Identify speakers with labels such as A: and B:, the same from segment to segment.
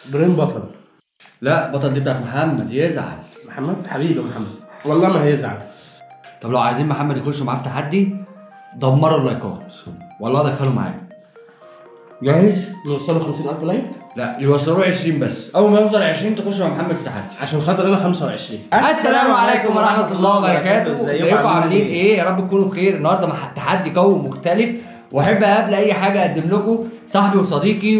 A: ابراهيم بطل
B: لا بطل دي بتاعت محمد يزعل
A: محمد حبيبي يا محمد والله ما هيزعل
B: طب لو عايزين محمد يخش معاه في تحدي دمروا اللايكات والله دخلوا معاه جاهز؟
A: نوصله 50000 لايك
B: لا يوصلوا 20 بس اول ما يوصل 20 تخش مع محمد في تحدي
A: عشان خاطر انا 25
B: السلام عليكم ورحمه الله وبركاته
A: ازيكم
B: ازيكم عاملين ايه يا رب تكونوا بخير النهارده مع تحدي قوي مختلف واحب قبل اي حاجه اقدم لكم صاحبي وصديقي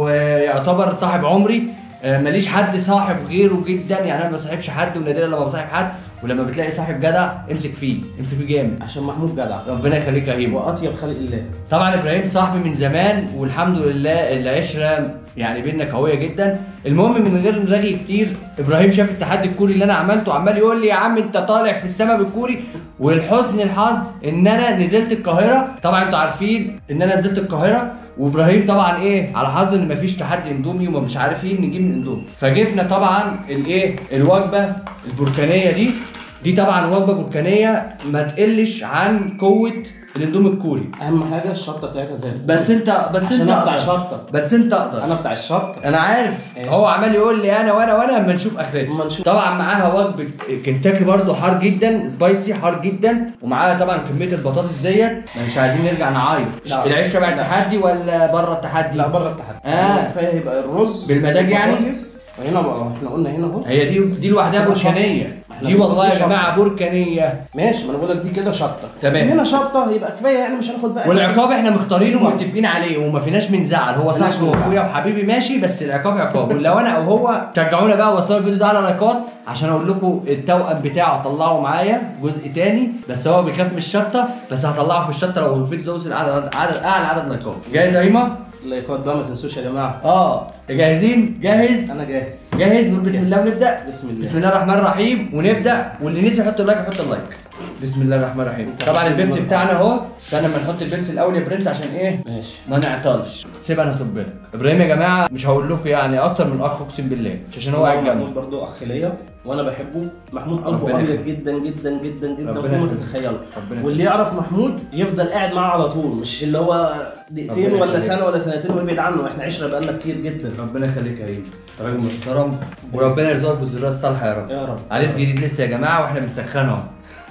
B: ويعتبر صاحب عمري آه، ماليش حد صاحب غيره جدا يعني انا ما بصاحبش حد ونادرا لما بصاحب حد ولما بتلاقي صاحب جدع امسك فيه امسك فيه جامد
A: عشان محمود جدع
B: ربنا يخليك يا هيمو
A: واطيب خلق الله
B: طبعا ابراهيم صاحبي من زمان والحمد لله العشره يعني بينا قويه جدا المهم من غير رغي كتير ابراهيم شاف التحدي الكوري اللي انا عملته عمال يقول لي يا عم انت طالع في السما بالكوري والحزن الحظ ان انا نزلت القاهره طبعا انتوا عارفين ان انا نزلت القاهره وابراهيم طبعا ايه على حظ ان مفيش تحدي اندومي وما مش عارفين نجيب من اندومي فجبنا طبعا الايه الوجبه البركانيه دي دي طبعا وجبه بركانيه ما تقلش عن قوه الاندومي الكوري
A: اهم حاجه الشطه بتاعتها زي الفل.
B: بس انت بس
A: عشان
B: انت
A: انا بتاع
B: اقدر
A: شطه
B: بس انت اقدر
A: انا بتاع الشطه
B: انا عارف
A: ماشي.
B: هو عمال يقول لي انا وانا وانا اما نشوف
A: اما
B: اخرتها
A: نشوف.
B: طبعا معاها وجبه كنتاكي برضو حار جدا سبايسي حار جدا ومعاها طبعا كميه البطاطس ديت مش عايزين نرجع نعيط
A: لا.
B: العيش تبع التحدي ولا بره التحدي
A: لا بره التحدي
B: آه.
A: كفايه يبقى الرز
B: بالمزاج يعني؟
A: والبطاطس. وهنا بقى احنا قلنا هنا اهو
B: هي دي دي لوحدها بركانيه
A: احنا
B: دي والله يا
A: بنقول
B: جماعه بركانيه
A: ماشي ما انا بقول لك دي كده شطه
B: تمام.
A: هنا شطه يبقى كفايه يعني مش هناخد بقى
B: والعقاب احنا مختارينه ومتفقين عليه وما فيناش من زعل هو
A: مفيناش
B: صاحبي
A: من زعل.
B: واخويا وحبيبي ماشي بس العقاب عقاب ولو انا او هو شجعونا بقى وصلوا الفيديو ده على لايكات عشان اقول لكم التوأم بتاعه طلعه معايا جزء تاني بس هو بيخاف من الشطه بس هطلعه في الشطه لو الفيديو ده وصل اعلى عدد اعلى عدد لايكات جاهز يا هيما؟
A: اللايكات بقى ما تنسوش يا جماعه
B: اه جاهزين؟ جاهز؟
A: انا جاهز
B: جاهز نقول بسم الله ونبدا
A: بسم الله
B: بسم الله الرحمن الرحيم ونبدا واللي نسي يحط اللايك يحط اللايك بسم الله الرحمن الرحيم طبعا البيبسي بتاعنا اهو استنى اما نحط البيبسي الاول يا برنس عشان ايه
A: ماشي
B: ما نعطلش سيب انا اصب لك ابراهيم يا جماعه مش هقول لكم يعني اكتر من اخ اقسم بالله مش عشان هو قاعد
A: محمود
B: جنبي
A: برضه اخ ليا وانا بحبه محمود
B: ربنا
A: قلبه ابيض
B: يخليك.
A: جدا جدا جدا جدا
B: ربنا
A: فوق ما
B: يخليك.
A: تتخيلوا
B: ربنا
A: واللي يعرف محمود يفضل قاعد معاه على طول مش اللي هو دقيقتين
B: ربنا
A: ولا
B: يخليك.
A: سنه ولا سنتين ويبعد عنه احنا عشره بقالنا كتير جدا
B: ربنا يخليك يا ريم راجل محترم وربنا يرزقك بالذريه الصالحه يا رب
A: يا رب
B: عريس جديد لسه يا جماعه واحنا بنسخنه اهو.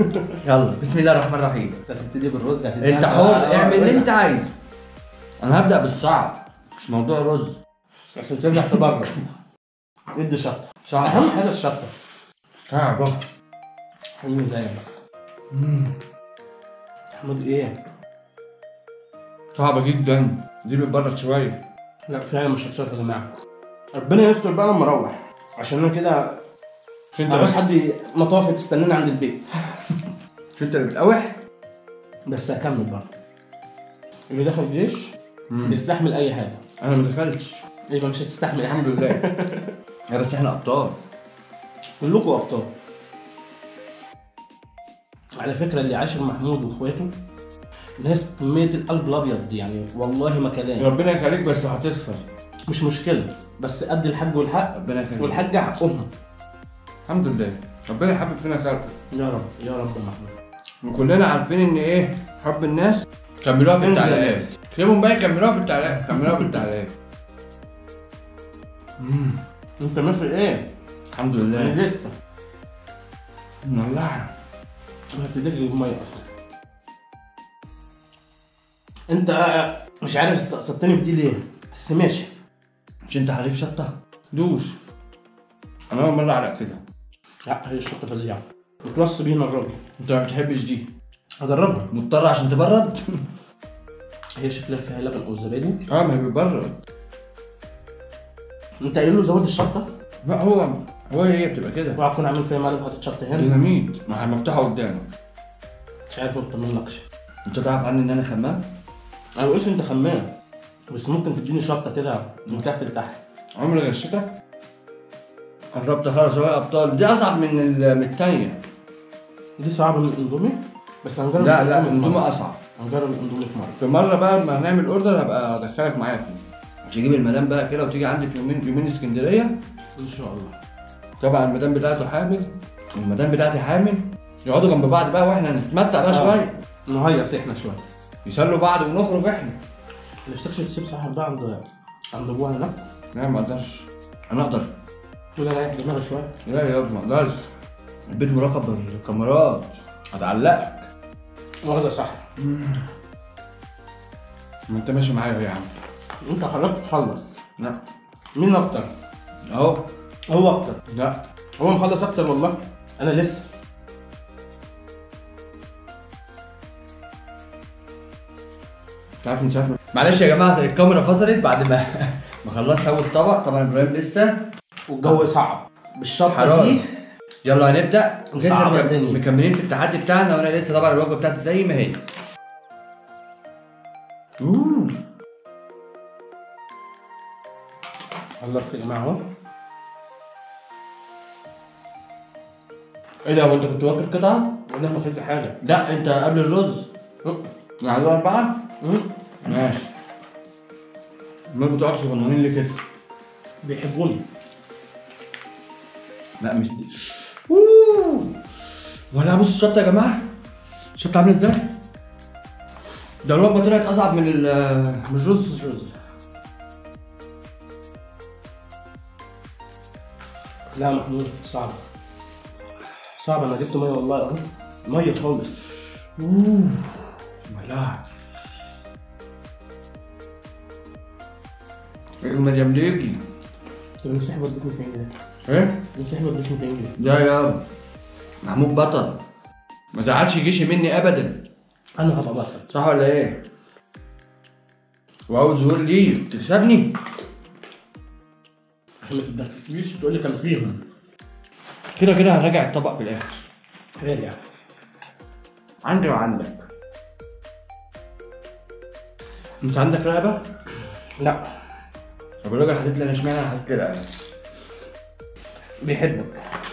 B: يلا بسم الله الرحمن الرحيم
A: انت هتبتدي بالرز هتبتدي
B: انت حر اعمل اللي انت عايزه انا هبدا بالصعب مش موضوع رز
A: عشان ترجع تبرر ادي شطه
B: صعب
A: اهم حاجه الشطه
B: صعب
A: حلوين زيك بقى محمود ايه؟
B: صعبه جدا دي بتبرد شويه
A: لا فعلا مش هتشرط يا جماعه ربنا يستر بقى لما اروح عشان انا كده
B: انت
A: عاوز حد مطافي تستناني عند البيت
B: انت اللي بتقاوح
A: بس هكمل برضه اللي دخل جيش بيستحمل اي حاجه
B: انا ما دخلتش
A: يبقى مش هتستحمل
B: الحمد لله يا بس احنا ابطال
A: كلكم ابطال على فكره اللي عاشر محمود واخواته ناس كميه القلب الابيض دي يعني والله ما كلام
B: ربنا يخليك بس هتخسر
A: مش مشكله بس قد الحج والحق
B: ربنا يخليك
A: والحاجه حقهم
B: الحمد لله ربنا يحبب فينا خلقه
A: يا رب يا رب يا محمود
B: وكلنا عارفين ان ايه حب الناس كملوها في
A: انزل يا
B: التعليقات
A: ناس.
B: سيبهم بقى يكملوها في التعليقات كملوها في التعليقات مم.
A: انت ماشي ايه؟
B: الحمد
A: انا
B: لله
A: لسه
B: مولعة
A: ما ابتديت اجيب ميه اصلا انت مش عارف استقصدتني في دي ليه بس ماشي
B: مش انت حريف شطة دوس انا اول مرة اعرق كده
A: لا هي الشطه فظيعه بتوصي بينا الراجل
B: انت ما بتحبش دي
A: هجربها
B: مضطر عشان تبرد
A: هي شكلها فيها لبن او زبادي
B: اه ما هي بتبرد
A: انت قايل له زود الشطه
B: لا هو هو هي بتبقى كده
A: اوعى تكون عامل فيها مقلب حاطط شطه هنا
B: ديناميت ما هي مفتوحة قدامك
A: مش عارف ما بطمنلكش
B: انت تعرف عني ان انا خمام
A: انا بقولش انت خمام بس ممكن تديني شطه كده من تحت لتحت
B: عمري غشتك قربت خلاص هو ابطال دي اصعب من ال- من الثانيه
A: دي صعبه من الاندومي بس هنجرب
B: لا لا
A: الأندومي في
B: الاندومي
A: مرة.
B: اصعب
A: هنجرب الاندومي في مره
B: في مره بقى لما هنعمل اوردر هبقى ادخلك معايا فيه تجيب المدام بقى كده وتيجي عندي في يومين يومين اسكندريه
A: ان شاء الله
B: طبعا المدام بتاعته حامل المدام بتاعتي حامل يقعدوا جنب بعض بقى واحنا نتمتع بقى
A: آه.
B: شويه
A: نهيص احنا شويه
B: يسلوا بعض ونخرج احنا
A: نفسكش تسيب صاحب بقى عند عند ابوها هناك
B: لا ما اقدرش انا اقدر
A: تقول انا رايح دماغي شويه
B: لا يا ابني ما اقدرش البيت مراقب بالكاميرات هتعلقك
A: واخده صح
B: ما انت ماشي معايا يا عم
A: انت خرجت تخلص
B: لا
A: مين اكتر؟
B: اهو
A: هو اكتر
B: لا
A: هو مخلص اكتر والله انا لسه
B: انت عارف مش عارف معلش يا جماعه الكاميرا فصلت بعد ما ما خلصت اول طبق طبعا ابراهيم لسه
A: والجو صعب بالشطه
B: حرارة.
A: دي
B: يلا هنبدا لسه
A: مصعبة
B: مك-
A: الدنيا.
B: مكملين في التحدي بتاعنا وانا لسه طبعا الوجبه بتاعتي زي ما هي اوه
A: خلصت يا جماعه اهو
B: ايه ده هو انت كنت واكل قطعه؟
A: ولا ما فيك حاجه
B: لا انت قبل الرز يعني دول اربعه؟
A: مم.
B: ماشي ما بتوعك صغننين ليه كده؟
A: بيحبوني
B: لا مش دي اوه ولا بص الشطه يا جماعه الشطه عامله ازاي؟ ده الوجبه طلعت اصعب من ال- من الرز
A: لا محمود صعب صعب انا جبت ميه والله اهو ميه خالص
B: اوه ملاح مريم ليجي
A: طب المسيح ودتني فين ده؟
B: ايه؟
A: المسيح ودتني فين ده؟
B: لا يا محمود بطل ما زعلش جيشي مني ابدا
A: انا هبقى بطل
B: صح ولا ايه؟ واول ظهور ليه تكسبني؟
A: عشان ما تتدخليش تقول لي كان فيهم
B: كده كده هراجع الطبق في الاخر
A: راجع
B: عندي وعندك انت عندك رقبه؟
A: لا
B: طب الراجل حاطط لي انا اشمعنى انا حاطط لي رقبه؟
A: بيحبك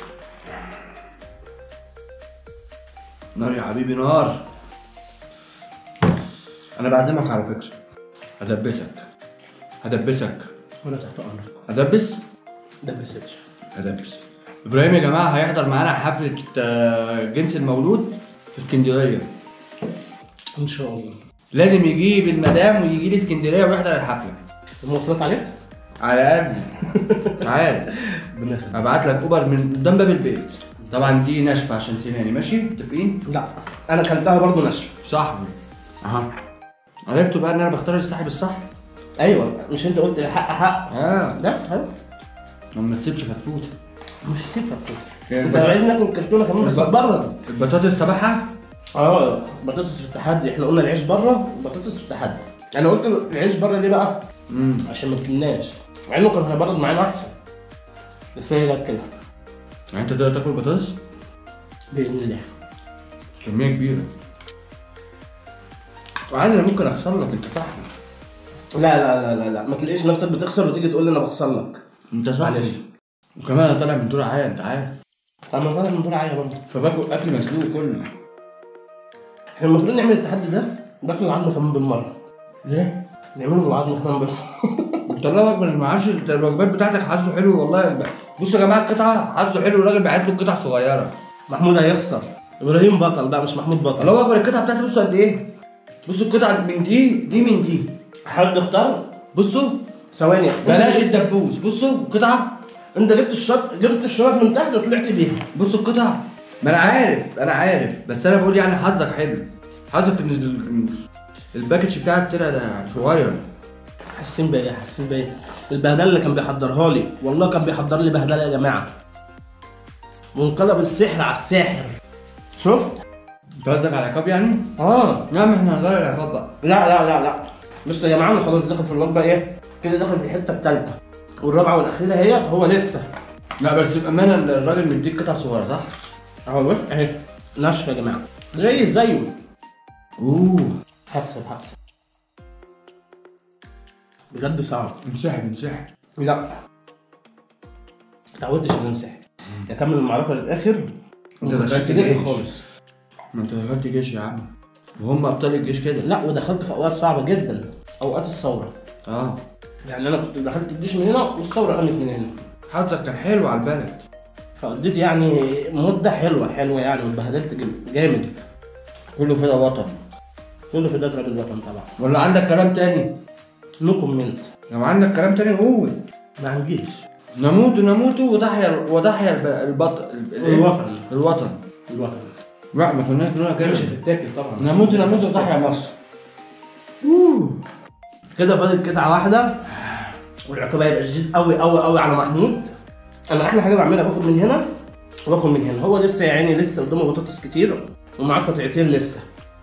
B: نار يا حبيبي نار انا بعزمك على فكره هدبسك هدبسك
A: وانا تحت امرك
B: هدبس
A: ده بسيتش
B: هدبس ابراهيم يا جماعه هيحضر معانا حفله آه، جنس المولود في اسكندريه
A: ان شاء الله
B: لازم يجيب المدام ويجي لي اسكندريه ويحضر الحفله
A: المواصلات عليك؟
B: على قد تعال
A: ربنا يخليك
B: ابعت لك اوبر من قدام باب البيت طبعا دي ناشفه عشان سناني ماشي متفقين
A: لا انا كلتها برضه ناشفه
B: صاحبي اها عرفتوا بقى ان انا بختار الصاحب الصح
A: ايوه مش انت قلت حق حق
B: اه
A: بس حلو
B: ما تسيبش فتفوت
A: مش هسيبك
B: يعني
A: انت لو عايز ناكل كرتونه كمان بس
B: الب-
A: بره
B: البطاطس تبعها
A: اه بطاطس في التحدي احنا قلنا العيش بره وبطاطس في التحدي انا قلت له العيش بره ليه بقى؟
B: امم
A: عشان ما تكلناش مع انه كان هيبرد معانا احسن بس هي جت كده
B: يعني انت تقدر تاكل بطاطس
A: باذن الله
B: كميه كبيره وعادي انا ممكن اخسر لك انت صاحبي
A: لا لا لا لا لا ما تلاقيش نفسك بتخسر وتيجي تقول لي انا بخسر لك
B: انت
A: معلش.
B: صاحبي وكمان انا طالع من دور عالي انت عارف
A: طب ما طالع من دور عالي برضه
B: فباكل اكل مسلوق كله
A: احنا المفروض نعمل التحدي ده باكل العظم كمان بالمره
B: ليه؟
A: نعمله بالعظم كمان بالمره
B: انت الله اكبر ما اعرفش انت الوجبات بتاعتك حظه حلو والله بصوا يا جماعه القطعه حظه حلو الراجل بعت له قطع صغيره
A: محمود هيخسر ابراهيم بطل بقى مش محمود بطل
B: الله اكبر القطعه بتاعتي بصوا قد ايه بصوا القطعه من دي دي من دي
A: حد اختار
B: بصوا
A: ثواني
B: بلاش الدبوس بصوا القطعه
A: انت جبت الشط جبت الشرايط من تحت وطلعت بيها
B: بصوا القطع ما انا عارف انا عارف بس انا بقول يعني حظك حلو حظك ان ال- الباكج بتاعك طلع ده صغير
A: حاسين بيا حاسين بيا البهدله اللي كان بيحضرها لي والله كان بيحضر لي بهدله يا جماعه وانقلب السحر على الساحر شفت؟
B: انت قصدك على العقاب يعني؟
A: اه
B: يا عم احنا هنغير العقاب بقى
A: لا لا لا لا بص يا جماعه انا خلاص داخل في الوجبه ايه؟ كده داخل في الحته الثالثه والرابعه والاخيره هي هو لسه
B: لا بس بامانه الراجل مديك قطع صغيره صح؟
A: اهو بص اهي ناشفه يا جماعه زي زيه
B: اوه
A: هكسب هكسب بجد صعب
B: انسحب انسحب
A: لا ما اتعودتش ان انسحب اكمل المعركه للاخر
B: انت
A: ومش
B: دخلت
A: هتجيبني
B: جيش.
A: خالص
B: ما انت دخلت جيش يا عم وهم ابطال الجيش كده
A: لا ودخلت في اوقات صعبه جدا اوقات الثوره
B: اه
A: يعني انا كنت دخلت الجيش من هنا والثوره قامت من هنا
B: حظك كان حلو على البلد
A: فقضيت يعني مده حلوه حلوه يعني واتبهدلت جم- جامد
B: كله فدا وطن
A: كله في دايره الوطن طبعا
B: ولا عندك كلام تاني؟
A: نو كومنت
B: لو عندك كلام تاني قول
A: ما عنديش
B: نموت نموت وتحيا وتحيا الب- البطل الإيه؟
A: الوطن.
B: الوطن
A: الوطن
B: لا ما كناش بنقولها كده
A: مش هتتاكل طبعا
B: نموت نموت وتحيا مصر
A: كده فاضل قطعه واحده والعقاب هيبقى شديد قوي قوي قوي على محمود انا احلى حاجه بعملها باخد من هنا وباخد من هنا هو لسه يا عيني لسه قدامه بطاطس كتير ومعاه قطعتين لسه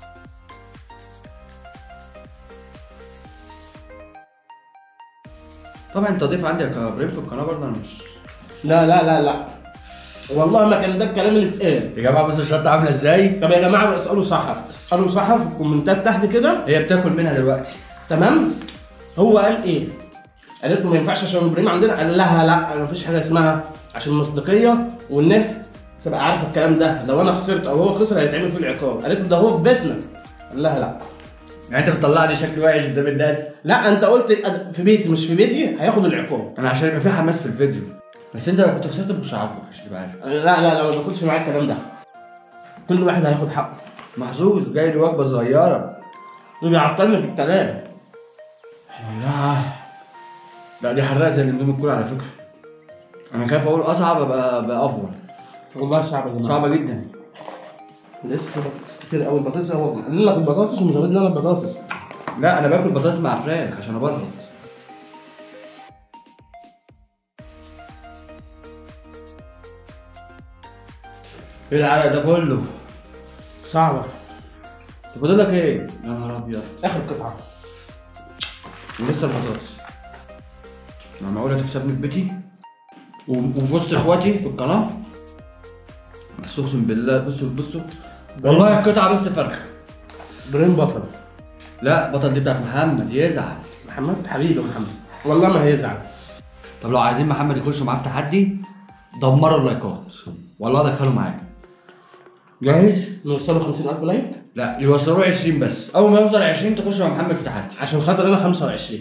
B: طبعا انت ضيف عندي يا ابراهيم في القناه برضه انا مش
A: لا لا لا لا والله ما كان ده الكلام اللي اتقال
B: يا جماعه بصوا الشطه عامله ازاي
A: طب يا جماعه اسالوا سحر اسالوا سحر في الكومنتات تحت كده
B: هي بتاكل منها دلوقتي
A: تمام هو قال ايه قالت له ما ينفعش عشان ابراهيم عندنا قال لها لا ما فيش حاجه اسمها عشان المصداقيه والناس تبقى عارفه الكلام ده لو انا خسرت او هو خسر هيتعمل فيه العقاب قالت له ده هو في بيتنا قال لها لا
B: يعني انت بتطلعني شكلي وحش قدام الناس
A: لا انت قلت في بيتي مش في بيتي هياخد العقاب
B: انا عشان يبقى في حماس في الفيديو بس انت لو كنت خسرت مش هعاقبك عشان تبقى عارف
A: لا لا لا ما باكلش معاك الكلام ده كل واحد هياخد حقه
B: محظوظ جاي لي وجبه صغيره
A: وبيعطلني في الكلام
B: لا لا دي حراقه زي الاندومي الكوره على فكره انا خايف اقول اصعب ابقى ابقى افضل
A: والله صعب يا جماعه
B: صعبه جدا
A: لسه في بطاطس كتير قوي البطاطس هو قال لك البطاطس ومزود لنا البطاطس
B: لا انا باكل بطاطس مع فراخ عشان ابرد ايه العرق ده كله؟
A: صعبه
B: طب فاضل لك ايه؟ يا نهار ابيض
A: اخر قطعه
B: لسه البطاطس انا معقوله تكسبني في بيتي و- وفي وسط اخواتي في القناه بس اقسم بالله بصوا بصوا والله القطعه بس فرخه
A: برين بطل
B: لا بطل دي بتاعت محمد يزعل
A: محمد حبيبي محمد والله ما هيزعل
B: طب لو عايزين محمد يخش معاه في تحدي دمروا اللايكات والله دخلوا معايا جاهز؟
A: نوصله 50000 لايك
B: لا يوصلوه 20 بس اول ما يوصل 20 تخش مع محمد في تحدي
A: عشان خاطر انا 25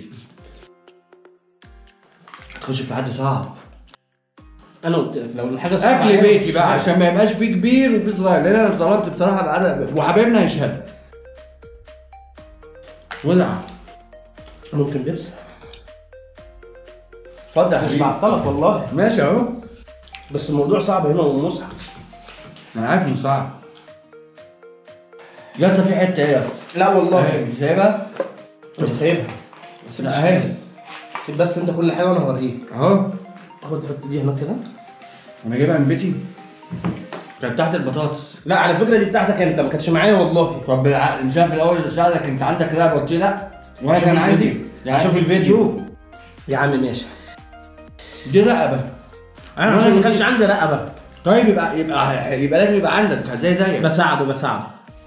B: هتخش في تحدي صعب
A: انا قلت لك لو الحاجه صعبة
B: اكل
A: عليا
B: بيتي
A: مش
B: بقى
A: عارف.
B: عشان ما يبقاش فيه كبير وفيه صغير لان انا اتظلمت بصراحه بعدد وحبايبنا هيشهدوا ولع
A: ممكن بيبس
B: اتفضل يا
A: مش
B: حبيبي
A: بعطلك والله
B: ماشي اهو
A: بس الموضوع صعب هنا ومصعب
B: انا عارف انه صعب يا اسطى في حته ايه يا اسطى؟
A: لا والله
B: اهي، مش سايبها
A: مش سايبها بس
B: لا،
A: مش
B: اهي.
A: بس سيب بس انت كل حاجه وانا هوريك
B: اهو
A: اخد حط دي هناك كده
B: انا جايبها من بيتي كانت تحت البطاطس
A: لا على فكره دي بتاعتك انت ما كانتش معايا والله
B: طب بالعقل مش عارف الاول سالك انت عندك رقبه قلت لي لا وانا
A: شوف
B: كان عندي
A: الفيديو. شوف الفيديو.
B: شوف
A: يا عم ماشي
B: دي رقبه
A: انا عشان ما كانش عندي رقبه
B: طيب يبقى يبقى يبقى لازم يبقى عندك زي زيك
A: بساعده بساعده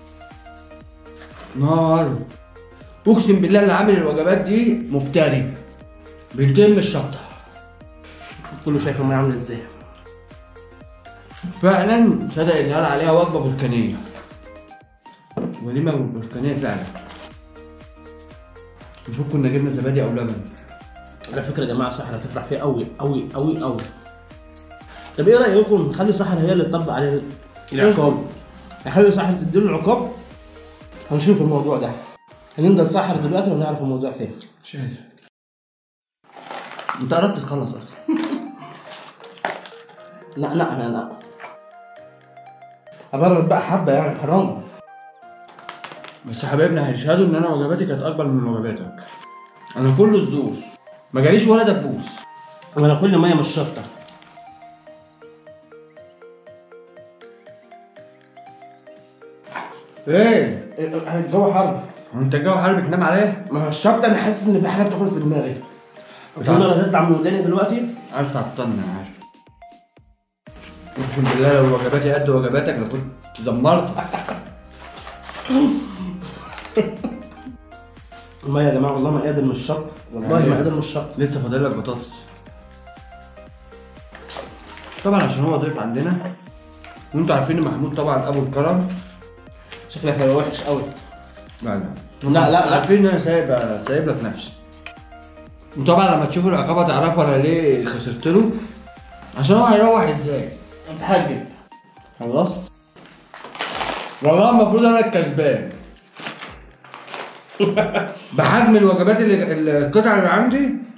B: نار اقسم بالله اللي عامل الوجبات دي مفتري بيتم الشطه
A: كله شايف الميه عامله ازاي
B: فعلا صدق اللي قال عليها وجبه بركانيه وليمه بركانيه فعلا المفروض كنا جبنا زبادي او لبن
A: على فكره يا جماعه سحر هتفرح فيها قوي قوي قوي قوي طب ايه رايكم نخلي سحر هي اللي تطبق عليه العقاب نخلي سحر تديله العقاب هنشوف الموضوع ده هننزل سحر دلوقتي ونعرف الموضوع فين
B: مش قادر انت قربت تخلص اصلا
A: لا لا لا لا ابرد بقى حبه يعني حرام
B: بس حبايبنا هيشهدوا ان انا وجباتي كانت اكبر من وجباتك انا كله صدور ما جاليش ولا دبوس
A: وانا كل ميه مش شطه
B: ايه
A: إيه، الجو حر
B: هو انت الجو حرب بتنام عليه
A: ما هو الشطه انا حاسس ان في حاجه بتدخل في دماغي في نار هتطلع من وداني دلوقتي
B: عارف تعطلني انا عارف اقسم بالله لو وجباتي قد وجباتك انا كنت دمرت
A: الميه يا جماعه والله ما قادر من الشط والله ما قادر من الشط
B: لسه فاضل لك بطاطس طبعا عشان هو ضيف عندنا وانتوا عارفين ان محمود طبعا ابو الكرم
A: شكلك هيبقى وحش قوي
B: لا لا
A: لا، لا، لا.
B: عارفين ان انا سايب سايب لك نفسي وطبعا لما تشوفوا العقابه تعرفوا انا ليه خسرت له عشان هو هيروح ازاي
A: اتحجب
B: خلصت والله المفروض انا الكسبان بحجم الوجبات اللي القطع اللي عندي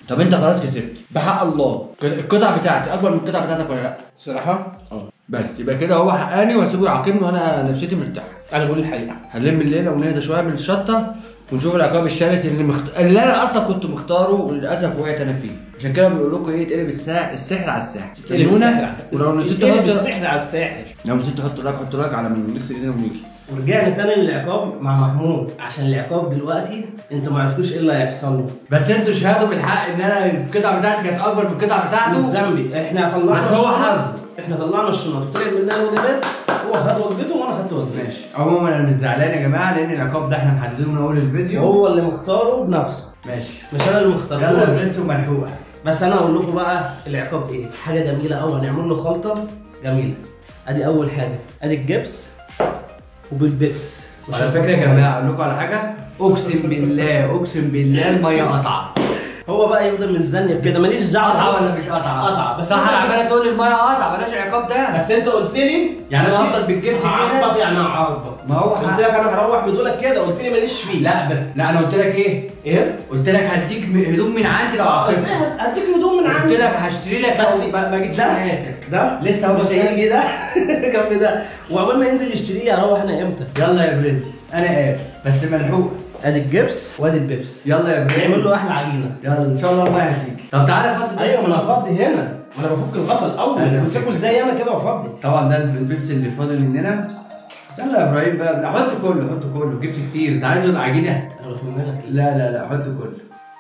B: طب انت خلاص كسبت بحق الله القطع بتاعتي اكبر من القطع بتاعتك ولا لا؟
A: الصراحه اه
B: بس يبقى كده هو حقاني وهسيبه يعاقبني وانا نفسيتي مرتاحه
A: انا بقول الحقيقه
B: هنلم الليله ونهدى شويه من الشطه ونشوف العقاب الشرس اللي مخت... اللي انا اصلا كنت مختاره وللاسف وقعت انا فيه عشان كده بيقول لكم ايه اتقلب الساحر السحر على الساحر استنونا ولو نسيت تحط
A: السحر على الساحر
B: لو نسيت تحط لايك حط لايك على ما نغسل ايدينا ونيجي
A: ورجعنا تاني للعقاب مع محمود عشان العقاب دلوقتي انتوا ما عرفتوش ايه اللي هيحصل له
B: بس انتوا شهادوا بالحق ان انا القطعه بتاعتي كانت اكبر من القطعه
A: مش
B: بتاعته
A: ذنبي احنا طلعنا
B: بس هو
A: الشنط.
B: حظه.
A: احنا طلعنا الشنط طلع مننا الوجبات هو خد وجبته وانا خدت وجبتي
B: ماشي عموما انا مش زعلان يا جماعه لان العقاب ده احنا محددينه من اول الفيديو
A: هو اللي مختاره بنفسه
B: ماشي
A: مش انا اللي مختاره
B: يلا يا
A: هو.
B: برنس وملحوقه
A: بس انا اقول لكم بقى العقاب ايه حاجه جميله قوي هنعمل له خلطه جميله ادي اول حاجه ادي الجبس وبالبيبس مش
B: على فكره يا جماعه اقول لكم على حاجه اقسم بالله اقسم بالله الميه قطعه
A: هو بقى يفضل متذنب كده ماليش دعوه
B: قطعه ولا مش قطعه؟
A: قطعه بس
B: صح
A: أنت-
B: انا عماله تقول لي الميه قطعه بلاش العقاب ده
A: بس انت قلت لي
B: يعني أنا
A: ماشي؟
B: هفضل بالجبس كده؟
A: هعاقبك يعني هعاقبك
B: ما هو
A: قلت
B: حق.
A: لك انا هروح بدولك كده قلت لي ماليش فيه
B: لا بس لا انا قلت لك ايه؟
A: ايه؟
B: قلت لك هديك م- هدوم من عندي لو
A: قلت
B: عاقبتك
A: لك هديك هدوم من
B: قلت
A: عندي
B: لك هشتري لك
A: بس
B: لو ما ما جيتش
A: ده-
B: مقاسك
A: ده
B: لسه هو
A: مش
B: ده.
A: هيجي ده جنب ده وعقبال ما ينزل يشتري لي هروح انا امتى؟
B: يلا يا برنس انا قاف بس ملحوق
A: ادي الجبس وادي البيبس
B: يلا يا برنس
A: نعمل له احلى عجينه
B: يلا ان شاء الله الميه هتيجي طب تعالى فضي ده.
A: ايوه ما انا هفضي هنا ما انا بفك الغطا الاول
B: أنا
A: امسكه ازاي انا كده وافضي
B: طبعا ده البيبسي اللي فاضل مننا يلا يا ابراهيم بقى لا، حط كله حط كله جبس كتير انت عايزه يبقى عجينه
A: انا بتمنى لك
B: لا لا لا حط كله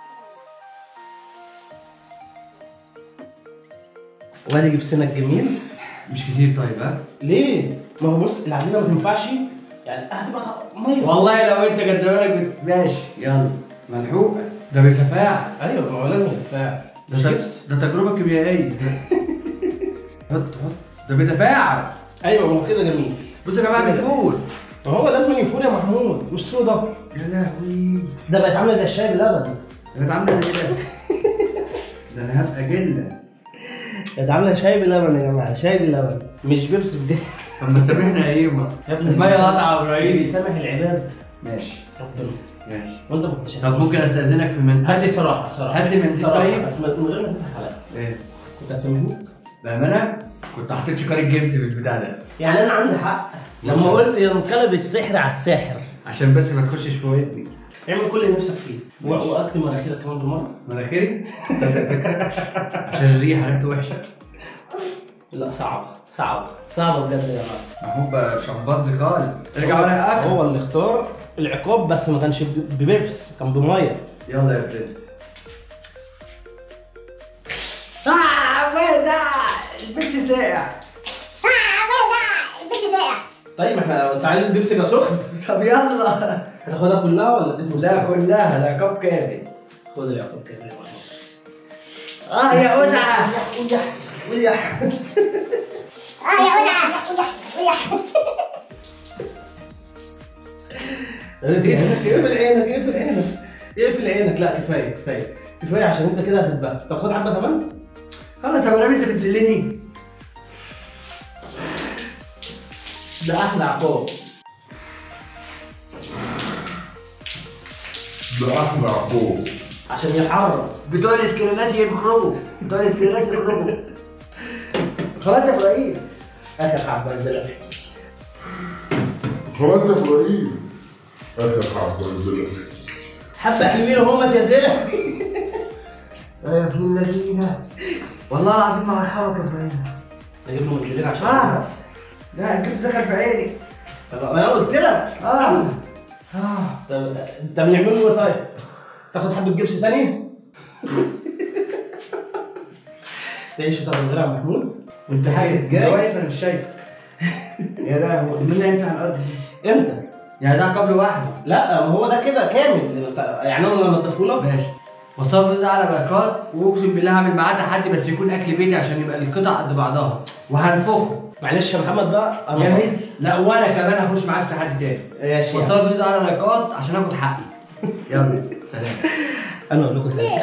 A: وادي جبسنا الجميل
B: مش كتير طيب ها
A: ليه؟ ما هو بص العجينه ما تنفعش يعني هتبقى ميه
B: والله لو انت كنت بالك بت- ماشي يلا ملحوق ده بيتفاعل
A: ايوه ما هو لازم يتفاعل
B: ده
A: مش
B: ت-
A: جبس
B: ده تجربه كيميائيه حط حط ده بيتفاعل
A: ايوه ما هو كده جميل
B: بص يا جماعه بيفور
A: ما هو لازم يفور يا محمود مش صودا
B: يا لهوي
A: ده بقت عامله زي الشاي بلبن
B: انا عامله كده ده انا هبقى جله
A: بقت عامله شاي بلبن يا جماعه شاي بلبن مش بيبس بجد
B: طب ما تسامحنا ايه ما
A: يا ابني
B: الميه قطعه يا ابراهيم
A: بيسامح العباد
B: ماشي
A: ربنا
B: ماشي
A: وانت ما كنتش
B: طب ممكن استاذنك في من
A: هات لي صراحه صراحه
B: هات لي منديل
A: صراحة،
B: طيب
A: بس من غير ما تفتح حلقه
B: ايه
A: كنت هتسامحني
B: بامانه كنت حطيت شكار الجيمس في البتاع ده
A: يعني انا عندي حق لما قلت ينقلب السحر على الساحر
B: عشان بس ما تخشش في ودني
A: اعمل كل اللي نفسك فيه و-
B: ماشي.
A: واكتم مناخيرك كمان بالمره
B: مناخيري عشان الريحه ريحته وحشه
A: لا صعب صعب صعب بجد يا جماعه
B: محبوب شمبانزي خالص ارجع ورا اكل
A: هو اللي اختار العقاب بس ما كانش ب- ببيبس كان بميه
B: يلا يا برنس اه وزع البيبسي ساقع
A: طيب احنا انت عايز البيبسي يبقى سخن
B: طب يلا
A: هتاخدها كلها ولا اديته
B: لا كلها العقاب كامل
A: خد العقاب كده يا محمود.
B: اه يا وزع
A: قول يا أحمد، قول يا أحمد. اقفل عينك اقفل عينك اقفل عينك اقفل عينك لا كفايه كفايه كفايه عشان انت كده هتتبهدل طب خد حبه كمان
B: خلاص يا ابراهيم انت بتذلني
A: ده احلى عقاب
C: ده احلى عقاب
A: عشان يحرر
B: بتوع الاسكرينات يخرجوا بتوع الاسكرينات يخرجوا خلاص يا ابراهيم
A: اخر حبه انزلها
C: خلاص يا ابراهيم اخر حبه نزلت
A: حبه حلوين هم يا زلمه
B: يا ابن اللذينه والله العظيم ما هرحمك يا ابراهيم
A: نجيب له منديلين عشان
B: آه.
A: بس
B: لا الجبس دخل في عيني
A: طب ما انا قلت لك
B: اه اه
A: طب انت بنعمل له ايه طيب؟ تاخد حبه جبس تاني؟ تعيش وتاخد غيرها يا محمود وانت حاجه
B: جاي
A: جاي
B: واقف انا مش شايفك يا لهوي مين هيمسح الارض
A: امتى؟
B: يعني ده عقاب لوحده
A: لا ما هو ده كده كامل يعني انا لما اضيفه لك
B: ماشي وصلنا ده على بركات واقسم بالله هعمل معاه تحدي بس يكون اكل بيتي عشان يبقى القطع قد بعضها وهنفخه
A: معلش يا محمد بقى انا
B: جاهز؟ لا وانا كمان هخش معاك في تحدي تاني
A: ماشي
B: وصلنا ده على بركات عشان اخد حقي يلا سلام
A: انا اقول لكم سلام